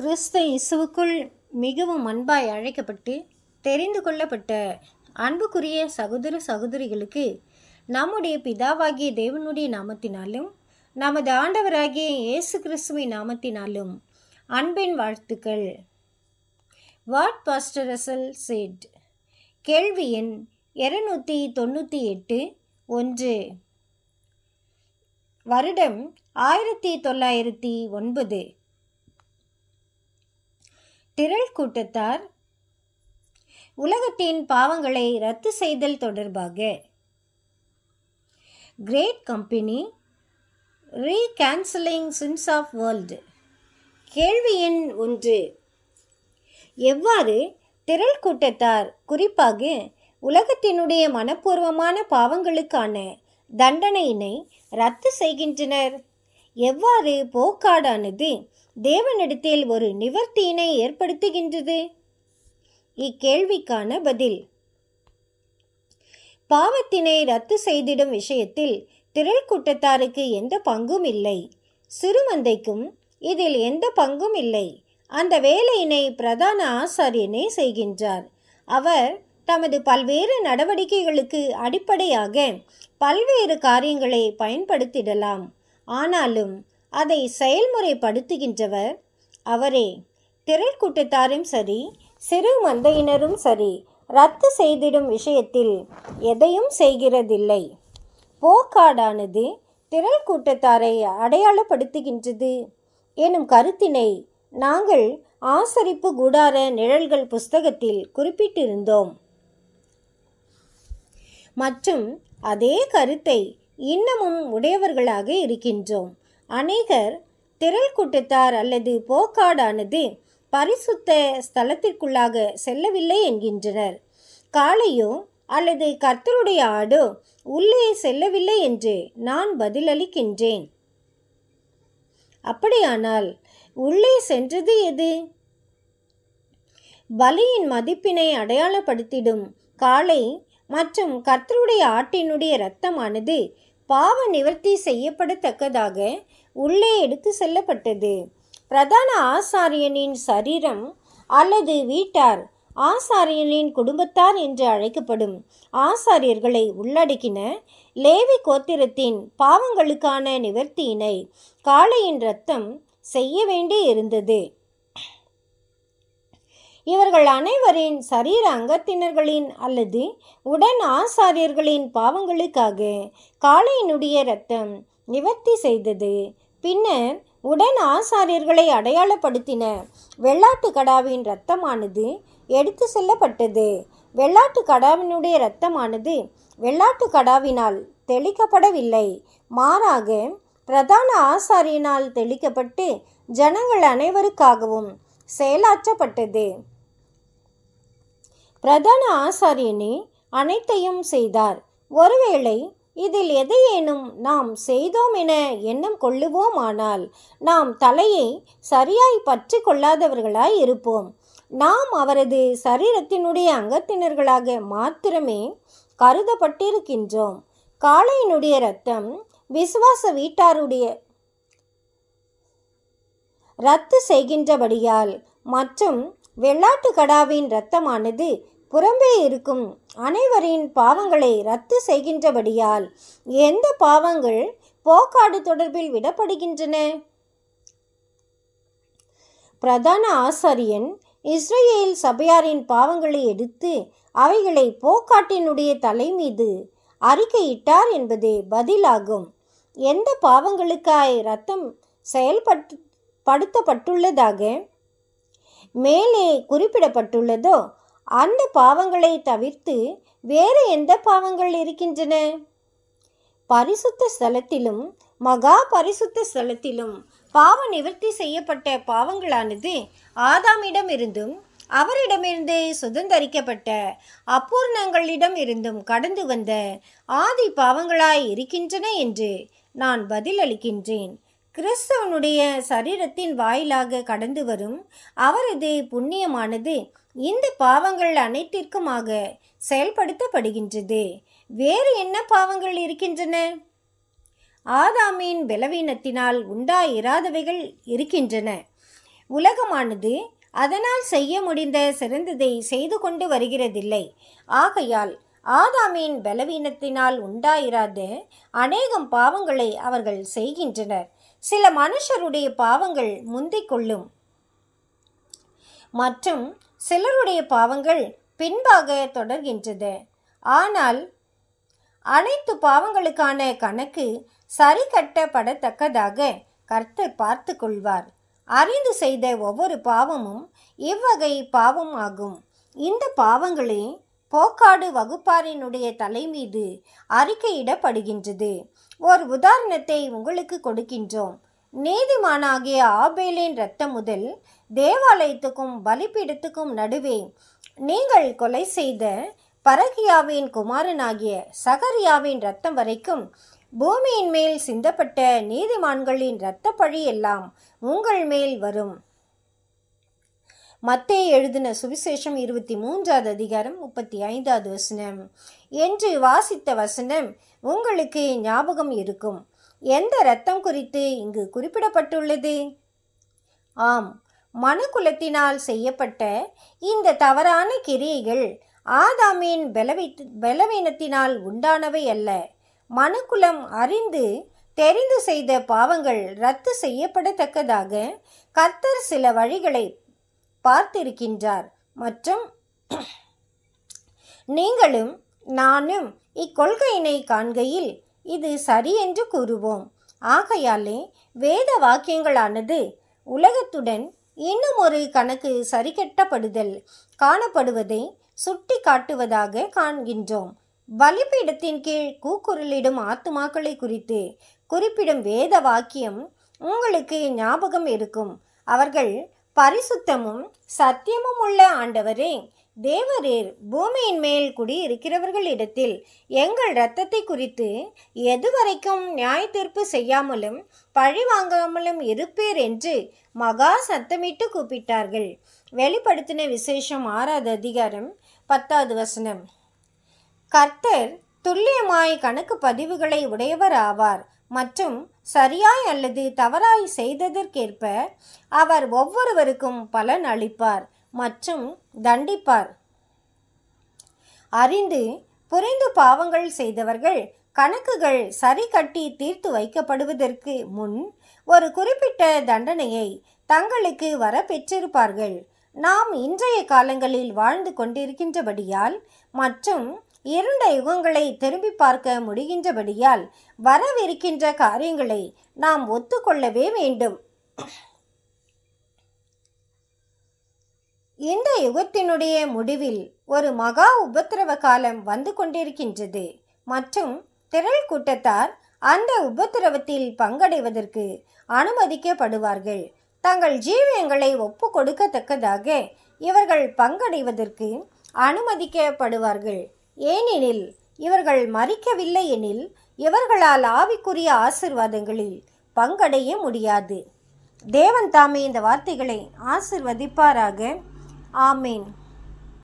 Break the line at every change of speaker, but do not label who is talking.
கிறிஸ்து இயேசுவுக்குள் மிகவும் அன்பாய் அழைக்கப்பட்டு தெரிந்து கொள்ளப்பட்ட அன்புக்குரிய சகோதர சகோதரிகளுக்கு நம்முடைய பிதாவாகிய தேவனுடைய நாமத்தினாலும் நமது ஆண்டவராகிய இயேசு கிறிஸ்துவின் நாமத்தினாலும் அன்பின் வாழ்த்துக்கள் வாட் பாஸ்டர் ரசல் செட் கேள்வி எண் இருநூற்றி தொண்ணூற்றி எட்டு ஒன்று வருடம் ஆயிரத்தி தொள்ளாயிரத்தி ஒன்பது திரள் கூட்டத்தார் உலகத்தின் பாவங்களை ரத்து செய்தல் தொடர்பாக great company re cancelling sins of world கேள்வி எண் ஒன்று எவ்வாறு திரள் கூட்டத்தார் குறிப்பாக உலகத்தினுடைய மனப்பூர்வமான பாவங்களுக்கான தண்டனையினை ரத்து செய்கின்றனர் எவ்வாறு போக்காடானது தேவனிடத்தில் ஒரு நிவர்த்தியினை ஏற்படுத்துகின்றது இக்கேள்விக்கான பதில் பாவத்தினை ரத்து செய்திடும் விஷயத்தில் திரள் கூட்டத்தாருக்கு எந்த பங்கும் இல்லை சிறுமந்தைக்கும் இதில் எந்த பங்கும் இல்லை அந்த வேலையினை பிரதான ஆசாரியனே செய்கின்றார் அவர் தமது பல்வேறு நடவடிக்கைகளுக்கு அடிப்படையாக பல்வேறு காரியங்களை பயன்படுத்திடலாம் ஆனாலும் அதை செயல்முறைப்படுத்துகின்றவர் அவரே திரள் கூட்டத்தாரும் சரி சிறு மந்தையினரும் சரி ரத்து செய்திடும் விஷயத்தில் எதையும் செய்கிறதில்லை போக்காடானது திரள் கூட்டத்தாரை அடையாளப்படுத்துகின்றது எனும் கருத்தினை நாங்கள் ஆசரிப்பு கூடார நிழல்கள் புஸ்தகத்தில் குறிப்பிட்டிருந்தோம் மற்றும் அதே கருத்தை இன்னமும் உடையவர்களாக இருக்கின்றோம் அநேகர் திரள் கூட்டத்தார் அல்லது போக்காடானது பரிசுத்த ஸ்தலத்திற்குள்ளாக செல்லவில்லை என்கின்றனர் காளையோ அல்லது கர்த்தருடைய ஆடோ உள்ளே செல்லவில்லை என்று நான் பதிலளிக்கின்றேன் அப்படியானால் உள்ளே சென்றது எது பலியின் மதிப்பினை அடையாளப்படுத்திடும் காளை மற்றும் கர்த்தருடைய ஆட்டினுடைய இரத்தமானது பாவ நிவர்த்தி செய்யப்படத்தக்கதாக உள்ளே எடுத்து செல்லப்பட்டது பிரதான ஆசாரியனின் சரீரம் அல்லது வீட்டார் ஆசாரியனின் குடும்பத்தார் என்று அழைக்கப்படும் ஆசாரியர்களை உள்ளடக்கின லேவி கோத்திரத்தின் பாவங்களுக்கான நிவர்த்தியினை காளையின் இரத்தம் செய்ய வேண்டி இருந்தது இவர்கள் அனைவரின் சரீர அங்கத்தினர்களின் அல்லது உடன் ஆசாரியர்களின் பாவங்களுக்காக காளையினுடைய இரத்தம் நிவர்த்தி செய்தது பின்னர் உடன் ஆசாரியர்களை அடையாளப்படுத்தின வெள்ளாட்டு கடாவின் இரத்தமானது எடுத்து செல்லப்பட்டது வெள்ளாட்டு கடாவினுடைய இரத்தமானது வெள்ளாட்டு கடாவினால் தெளிக்கப்படவில்லை மாறாக பிரதான ஆசாரியனால் தெளிக்கப்பட்டு ஜனங்கள் அனைவருக்காகவும் செயலாற்றப்பட்டது பிரதான ஆசாரியனே அனைத்தையும் செய்தார் ஒருவேளை இதில் எதையேனும் நாம் செய்தோம் என எண்ணம் கொள்ளுவோமானால் நாம் தலையை சரியாய் பற்றி கொள்ளாதவர்களாய் இருப்போம் நாம் அவரது சரீரத்தினுடைய அங்கத்தினர்களாக மாத்திரமே கருதப்பட்டிருக்கின்றோம் காளையினுடைய இரத்தம் விசுவாச வீட்டாருடைய ரத்து செய்கின்றபடியால் மற்றும் வெள்ளாட்டு கடாவின் இரத்தமானது புறம்பே இருக்கும் அனைவரின் பாவங்களை ரத்து செய்கின்றபடியால் எந்த பாவங்கள் போக்காடு தொடர்பில் விடப்படுகின்றன பிரதான ஆசாரியன் இஸ்ரேல் சபையாரின் பாவங்களை எடுத்து அவைகளை போக்காட்டினுடைய தலை மீது அறிக்கையிட்டார் என்பதே பதிலாகும் எந்த பாவங்களுக்காய் ரத்தம் செயல்பட்டு படுத்தப்பட்டுள்ளதாக மேலே குறிப்பிடப்பட்டுள்ளதோ அந்த பாவங்களை தவிர்த்து வேறு எந்த பாவங்கள் இருக்கின்றன பரிசுத்த ஸ்தலத்திலும் மகா பரிசுத்த ஸ்தலத்திலும் பாவ நிவர்த்தி செய்யப்பட்ட பாவங்களானது ஆதாமிடமிருந்தும் அவரிடமிருந்து சுதந்தரிக்கப்பட்ட அப்பூர்ணங்களிடம் இருந்தும் கடந்து வந்த ஆதி பாவங்களாய் இருக்கின்றன என்று நான் பதிலளிக்கின்றேன் கிறிஸ்தவனுடைய சரீரத்தின் வாயிலாக கடந்து வரும் அவரது புண்ணியமானது இந்த பாவங்கள் அனைத்திற்குமாக செயல்படுத்தப்படுகின்றது வேறு என்ன பாவங்கள் இருக்கின்றன ஆதாமின் பலவீனத்தினால் உண்டாயிராதவைகள் இருக்கின்றன உலகமானது அதனால் செய்ய முடிந்த சிறந்ததை செய்து கொண்டு வருகிறதில்லை ஆகையால் ஆதாமின் பலவீனத்தினால் உண்டாயிராத அநேகம் பாவங்களை அவர்கள் செய்கின்றனர் சில மனுஷருடைய பாவங்கள் முந்திக் கொள்ளும் மற்றும் சிலருடைய பாவங்கள் பின்பாக தொடர்கின்றது ஆனால் அனைத்து பாவங்களுக்கான கணக்கு சரி கட்டப்படத்தக்கதாக கர்த்தர் பார்த்து கொள்வார் அறிந்து செய்த ஒவ்வொரு பாவமும் இவ்வகை பாவம் ஆகும் இந்த பாவங்களே போக்காடு வகுப்பாரினுடைய தலை மீது அறிக்கையிடப்படுகின்றது ஒரு உதாரணத்தை உங்களுக்கு கொடுக்கின்றோம் நீதிமானாகிய ஆபேலின் இரத்தம் முதல் தேவாலயத்துக்கும் பலிபீடத்துக்கும் நடுவே நீங்கள் கொலை செய்த பரகியாவின் குமாரனாகிய சகரியாவின் இரத்தம் வரைக்கும் பூமியின் மேல் சிந்தப்பட்ட நீதிமான்களின் இரத்த பழி எல்லாம் உங்கள் மேல் வரும் மத்தே எழுதின சுவிசேஷம் இருபத்தி மூன்றாவது அதிகாரம் முப்பத்தி ஐந்தாவது வசனம் என்று வாசித்த வசனம் உங்களுக்கு ஞாபகம் இருக்கும் எந்த இரத்தம் குறித்து இங்கு குறிப்பிடப்பட்டுள்ளது ஆம் மனுக்குலத்தினால் செய்யப்பட்ட இந்த தவறான கிரியைகள் ஆதாமின் பலவி பலவீனத்தினால் உண்டானவை அல்ல மனுக்குலம் அறிந்து தெரிந்து செய்த பாவங்கள் ரத்து செய்யப்படத்தக்கதாக கர்த்தர் சில வழிகளை பார்த்திருக்கின்றார் மற்றும் நீங்களும் நானும் இக்கொள்கையினை காண்கையில் இது சரி என்று கூறுவோம் ஆகையாலே வேத வாக்கியங்களானது உலகத்துடன் இன்னும் ஒரு கணக்கு சரிகட்டப்படுதல் காணப்படுவதை சுட்டி காட்டுவதாக காண்கின்றோம் பலிபீடத்தின் கீழ் கூக்குரலிடும் ஆத்துமாக்களை குறித்து குறிப்பிடும் வேத வாக்கியம் உங்களுக்கு ஞாபகம் இருக்கும் அவர்கள் பரிசுத்தமும் சத்தியமும் உள்ள ஆண்டவரே தேவரீர் பூமியின் மேல் குடியிருக்கிறவர்களிடத்தில் எங்கள் இரத்தத்தை குறித்து எதுவரைக்கும் நியாய தீர்ப்பு செய்யாமலும் பழி வாங்காமலும் இருப்பீர் என்று மகா சத்தமிட்டு கூப்பிட்டார்கள் வெளிப்படுத்தின விசேஷம் ஆறாவது அதிகாரம் பத்தாவது வசனம் கர்த்தர் துல்லியமாய் கணக்கு பதிவுகளை உடையவர் ஆவார் மற்றும் சரியாய் அல்லது தவறாய் செய்ததற்கேற்ப அவர் ஒவ்வொருவருக்கும் பலன் அளிப்பார் மற்றும் தண்டிப்பார் அறிந்து புரிந்து பாவங்கள் செய்தவர்கள் கணக்குகள் சரி கட்டி தீர்த்து வைக்கப்படுவதற்கு முன் ஒரு குறிப்பிட்ட தண்டனையை தங்களுக்கு வர பெற்றிருப்பார்கள் நாம் இன்றைய காலங்களில் வாழ்ந்து கொண்டிருக்கின்றபடியால் மற்றும் இருண்ட யுகங்களை திரும்பி பார்க்க முடிகின்றபடியால் வரவிருக்கின்ற காரியங்களை நாம் ஒத்துக்கொள்ளவே வேண்டும் இந்த யுகத்தினுடைய முடிவில் ஒரு மகா உபத்திரவ காலம் வந்து கொண்டிருக்கின்றது மற்றும் திரள் கூட்டத்தார் அந்த உபத்திரவத்தில் பங்கடைவதற்கு அனுமதிக்கப்படுவார்கள் தங்கள் ஜீவியங்களை ஒப்பு கொடுக்கத்தக்கதாக இவர்கள் பங்கடைவதற்கு அனுமதிக்கப்படுவார்கள் ஏனெனில் இவர்கள் மறிக்கவில்லை எனில் இவர்களால் ஆவிக்குரிய ஆசிர்வாதங்களில் பங்கடைய முடியாது தேவன் தாமே இந்த வார்த்தைகளை ஆசிர்வதிப்பாராக ஆமேன்